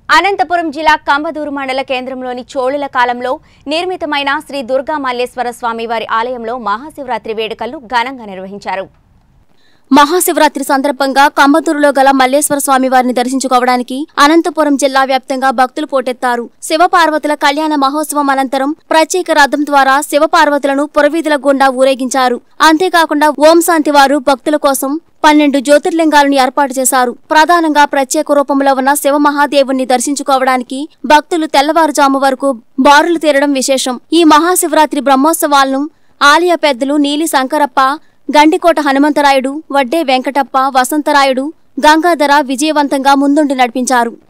అనంతపురం జిల్లా కంబదూరు మండల కేంద్రంలోని చోళుల కాలంలో నిర్మితమైన శ్రీ దుర్గా మల్లేశ్వర స్వామి వారి ఆలయంలో మహాశివరాత్రి వేడుకలు ఘనంగా నిర్వహించారు మహాశివరాత్రి సందర్భంగా కంబతూరులో గల మల్లేశ్వర స్వామి వారిని దర్శించుకోవడానికి అనంతపురం జిల్లా వ్యాప్తంగా భక్తులు పోటెత్తారు శివపార్వతుల కళ్యాణ మహోత్సవం అనంతరం ప్రత్యేక రథం ద్వారా శివపార్వతులను పురవీధుల గుండా ఊరేగించారు అంతేకాకుండా ఓం శాంతి వారు భక్తుల కోసం పన్నెండు జ్యోతిర్లింగాలను ఏర్పాటు చేశారు ప్రధానంగా ప్రత్యేక రూపంలో ఉన్న శివ మహాదేవుణ్ణి దర్శించుకోవడానికి భక్తులు తెల్లవారుజాము వరకు బారులు తీరడం విశేషం ఈ మహాశివరాత్రి బ్రహ్మోత్సవాలను ఆలయ పెద్దలు నీలి శంకరప్ప గండికోట హనుమంతరాయుడు వడ్డే వెంకటప్ప వసంతరాయుడు గంగాధర విజయవంతంగా ముందుండి నడిపించారు